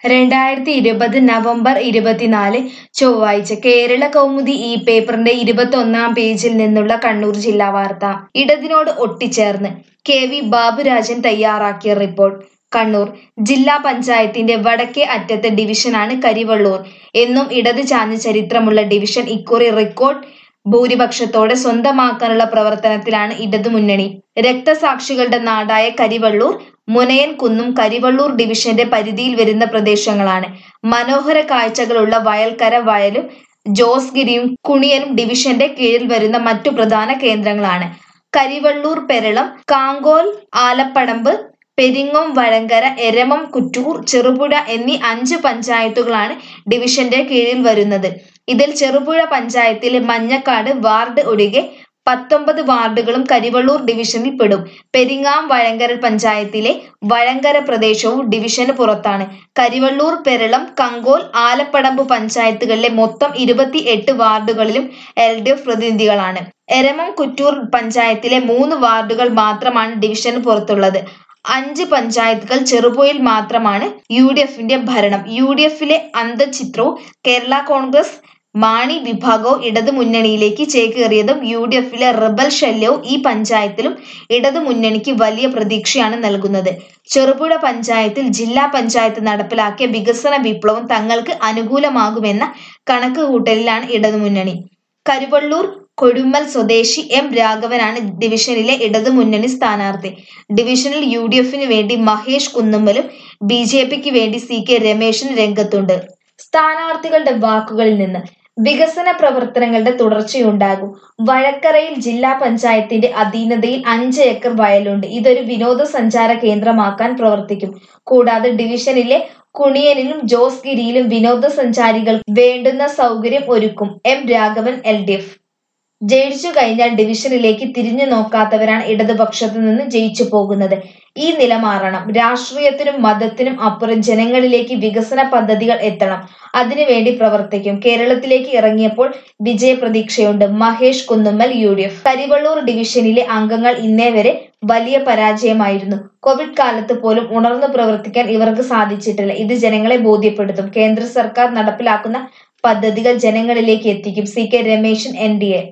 രണ്ടായിരത്തി ഇരുപത് നവംബർ ഇരുപത്തിനാല് ചൊവ്വാഴ്ച കേരള കൗമുദി ഈ പേപ്പറിന്റെ ഇരുപത്തൊന്നാം പേജിൽ നിന്നുള്ള കണ്ണൂർ ജില്ലാ വാർത്ത ഇടതിനോട് ഒട്ടിച്ചേർന്ന് കെ വി ബാബുരാജൻ തയ്യാറാക്കിയ റിപ്പോർട്ട് കണ്ണൂർ ജില്ലാ പഞ്ചായത്തിന്റെ വടക്കേ അറ്റത്തെ ഡിവിഷനാണ് കരിവള്ളൂർ എന്നും ഇടത് ചാഞ്ഞ ചരിത്രമുള്ള ഡിവിഷൻ ഇക്കുറി റെക്കോർഡ് ഭൂരിപക്ഷത്തോടെ സ്വന്തമാക്കാനുള്ള പ്രവർത്തനത്തിലാണ് ഇടതുമുന്നണി രക്തസാക്ഷികളുടെ നാടായ കരിവള്ളൂർ മുനയൻ കുന്നും കരിവള്ളൂർ ഡിവിഷന്റെ പരിധിയിൽ വരുന്ന പ്രദേശങ്ങളാണ് മനോഹര കാഴ്ചകളുള്ള വയൽക്കര വയലും ജോസ്ഗിരിയും കുണിയനും ഡിവിഷന്റെ കീഴിൽ വരുന്ന മറ്റു പ്രധാന കേന്ദ്രങ്ങളാണ് കരിവള്ളൂർ പെരളം കാങ്കോൽ ആലപ്പടമ്പ് പെരിങ്ങോം വഴങ്കര എരമം കുറ്റൂർ ചെറുപുഴ എന്നീ അഞ്ച് പഞ്ചായത്തുകളാണ് ഡിവിഷന്റെ കീഴിൽ വരുന്നത് ഇതിൽ ചെറുപുഴ പഞ്ചായത്തിലെ മഞ്ഞക്കാട് വാർഡ് ഒഴികെ പത്തൊമ്പത് വാർഡുകളും കരിവള്ളൂർ ഡിവിഷനിൽ പെടും പെരിങ്ങാം വഴങ്കര പഞ്ചായത്തിലെ വഴങ്കര പ്രദേശവും ഡിവിഷന് പുറത്താണ് കരിവള്ളൂർ പെരളം കങ്കോൽ ആലപ്പടമ്പ് പഞ്ചായത്തുകളിലെ മൊത്തം ഇരുപത്തി എട്ട് വാർഡുകളിലും എൽ ഡി എഫ് പ്രതിനിധികളാണ് എരമം കുറ്റൂർ പഞ്ചായത്തിലെ മൂന്ന് വാർഡുകൾ മാത്രമാണ് ഡിവിഷന് പുറത്തുള്ളത് അഞ്ച് പഞ്ചായത്തുകൾ ചെറുപുഴയിൽ മാത്രമാണ് യു ഡി എഫിന്റെ ഭരണം യു ഡി എഫിലെ അന്തചിത്രവും കേരള കോൺഗ്രസ് മാണി വിഭാഗവും ഇടതു മുന്നണിയിലേക്ക് ചേക്കേറിയതും യു ഡി എഫിലെ റിബൽ ശല്യവും ഈ പഞ്ചായത്തിലും ഇടതു മുന്നണിക്ക് വലിയ പ്രതീക്ഷയാണ് നൽകുന്നത് ചെറുപുഴ പഞ്ചായത്തിൽ ജില്ലാ പഞ്ചായത്ത് നടപ്പിലാക്കിയ വികസന വിപ്ലവം തങ്ങൾക്ക് അനുകൂലമാകുമെന്ന കണക്കുകൂട്ടലിലാണ് ഇടതുമുന്നണി കരുവള്ളൂർ കൊടുമ്മൽ സ്വദേശി എം രാഘവനാണ് ഡിവിഷനിലെ ഇടതുമുന്നണി സ്ഥാനാർത്ഥി ഡിവിഷനിൽ യു ഡി എഫിന് വേണ്ടി മഹേഷ് കുന്നുമ്മലും ബി ജെ പിക്ക് വേണ്ടി സി കെ രമേശൻ രംഗത്തുണ്ട് സ്ഥാനാർത്ഥികളുടെ വാക്കുകളിൽ നിന്ന് വികസന പ്രവർത്തനങ്ങളുടെ തുടർച്ചയുണ്ടാകും വഴക്കരയിൽ ജില്ലാ പഞ്ചായത്തിന്റെ അധീനതയിൽ അഞ്ച് ഏക്കർ വയലുണ്ട് ഇതൊരു വിനോദസഞ്ചാര കേന്ദ്രമാക്കാൻ പ്രവർത്തിക്കും കൂടാതെ ഡിവിഷനിലെ കുണിയനിലും ജോസ്ഗിരിയിലും വിനോദസഞ്ചാരികൾ വേണ്ടുന്ന സൗകര്യം ഒരുക്കും M Raghavan L D F ജയിച്ചു കഴിഞ്ഞാൽ ഡിവിഷനിലേക്ക് തിരിഞ്ഞു നോക്കാത്തവരാണ് ഇടതുപക്ഷത്തു നിന്ന് ജയിച്ചു പോകുന്നത് ഈ നില മാറണം രാഷ്ട്രീയത്തിനും മതത്തിനും അപ്പുറം ജനങ്ങളിലേക്ക് വികസന പദ്ധതികൾ എത്തണം അതിനുവേണ്ടി പ്രവർത്തിക്കും കേരളത്തിലേക്ക് ഇറങ്ങിയപ്പോൾ വിജയപ്രതീക്ഷയുണ്ട് Mahesh Kunnummal U D F Karivellur ഡിവിഷനിലെ അംഗങ്ങൾ ഇന്നേ വരെ വലിയ പരാജയമായിരുന്നു കോവിഡ് കാലത്ത് പോലും ഉണർന്നു പ്രവർത്തിക്കാൻ ഇവർക്ക് സാധിച്ചിട്ടില്ല ഇത് ജനങ്ങളെ ബോധ്യപ്പെടുത്തും കേന്ദ്ര സർക്കാർ നടപ്പിലാക്കുന്ന പദ്ധതികൾ ജനങ്ങളിലേക്ക് എത്തിക്കും C K Rameshan N D A